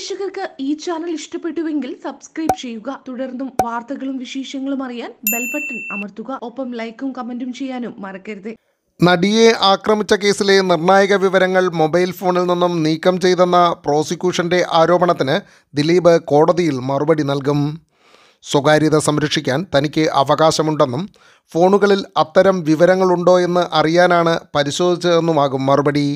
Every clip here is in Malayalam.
പ്രേക്ഷകർക്ക് ഈ ചാനൽ ഇഷ്ടപ്പെട്ടുവെങ്കിൽ സബ്സ്ക്രൈബ് ചെയ്യുക തുടർന്നും വാർത്തകളും വിശേഷങ്ങളും അറിയാൻ ബെൽ ബട്ടൺ അമർത്തുക ഒപ്പം ലൈക്കും കമന്റും ചെയ്യാനും മറക്കരുത് നടിയെ ആക്രമിച്ച കേസിലെ നിർണായക വിവരങ്ങൾ മൊബൈൽ ഫോണിൽ നിന്നും നീക്കം ചെയ്തെന്ന പ്രോസിക്യൂഷന്റെ ആരോപണത്തിന് ദിലീപ് കോടതിയിൽ മറുപടി നൽകും സ്വകാര്യത സംരക്ഷിക്കാൻ തനിക്ക് അവകാശമുണ്ടെന്നും ഫോണുകളിൽ അത്തരം വിവരങ്ങളുണ്ടോ എന്ന് അറിയാനാണ് പരിശോധിച്ചതെന്നുമാകും മറുപടി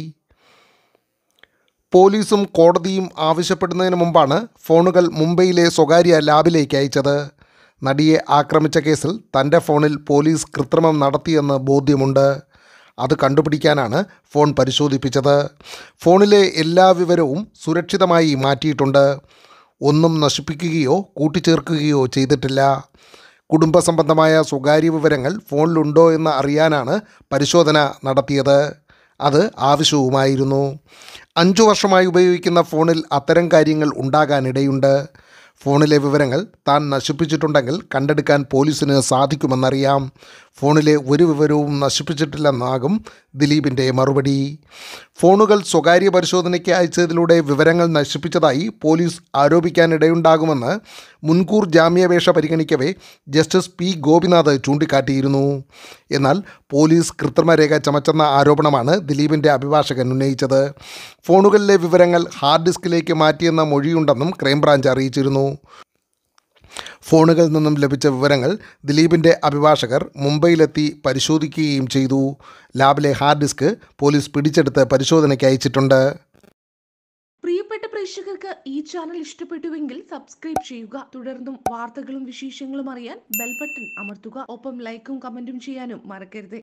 പോലീസും കോടതിയും ആവശ്യപ്പെടുന്നതിന് മുമ്പാണ് ഫോണുകൾ മുംബൈയിലെ സ്വകാര്യ ലാബിലേക്ക് അയച്ചത് നടിയെ ആക്രമിച്ച കേസിൽ തൻ്റെ ഫോണിൽ പോലീസ് കൃത്രിമം നടത്തിയെന്ന് ബോധ്യമുണ്ട് അത് കണ്ടുപിടിക്കാനാണ് ഫോൺ പരിശോധിപ്പിച്ചത് ഫോണിലെ എല്ലാ വിവരവും സുരക്ഷിതമായി മാറ്റിയിട്ടുണ്ട് ഒന്നും നശിപ്പിക്കുകയോ കൂട്ടിച്ചേർക്കുകയോ ചെയ്തിട്ടില്ല കുടുംബസംബന്ധമായ സ്വകാര്യ വിവരങ്ങൾ ഫോണിലുണ്ടോ എന്ന് അറിയാനാണ് പരിശോധന നടത്തിയത് അത് ആവശ്യവുമായിരുന്നു അഞ്ചു വർഷമായി ഉപയോഗിക്കുന്ന ഫോണിൽ അത്തരം കാര്യങ്ങൾ ഉണ്ടാകാനിടയുണ്ട് ഫോണിലെ വിവരങ്ങൾ താൻ നശിപ്പിച്ചിട്ടുണ്ടെങ്കിൽ കണ്ടെടുക്കാൻ പോലീസിന് സാധിക്കുമെന്നറിയാം ഫോണിലെ ഒരു വിവരവും നശിപ്പിച്ചിട്ടില്ലെന്നാകും ദിലീപിൻ്റെ മറുപടി ഫോണുകൾ സ്വകാര്യ പരിശോധനയ്ക്ക് അയച്ചതിലൂടെ വിവരങ്ങൾ നശിപ്പിച്ചതായി പോലീസ് ആരോപിക്കാനിടയുണ്ടാകുമെന്ന് മുൻകൂർ ജാമ്യാപേക്ഷ പരിഗണിക്കവേ ജസ്റ്റിസ് പി ഗോപിനാഥ് ചൂണ്ടിക്കാട്ടിയിരുന്നു എന്നാൽ പോലീസ് കൃത്രിമരേഖ ചമച്ചെന്ന ആരോപണമാണ് ദിലീപിൻ്റെ അഭിഭാഷകൻ ഉന്നയിച്ചത് ഫോണുകളിലെ വിവരങ്ങൾ ഹാർഡ് ഡിസ്കിലേക്ക് മാറ്റിയെന്ന മൊഴിയുണ്ടെന്നും ക്രൈംബ്രാഞ്ച് അറിയിച്ചിരുന്നു ഫോണുകളിൽ നിന്നും ലഭിച്ച വിവരങ്ങൾ ദിലീപിൻ്റെ അഭിഭാഷകർ മുംബൈയിലെത്തി പരിശോധിക്കുകയും ചെയ്തു ലാബിലെ ഹാർഡ് ഡിസ്ക് പോലീസ് പിടിച്ചെടുത്ത് പരിശോധനയ്ക്ക് അയച്ചിട്ടുണ്ട് പ്രിയപ്പെട്ട പ്രേക്ഷകർക്ക് ഈ ചാനൽ ഇഷ്ടപ്പെട്ടുവെങ്കിൽ സബ്സ്ക്രൈബ് ചെയ്യുക തുടർന്നും വാർത്തകളും വിശേഷങ്ങളും അറിയാൻ ബെൽ ബട്ടൺ അമർത്തുക ഒപ്പം ലൈക്കും കമന്റും ചെയ്യാനും മറക്കരുത്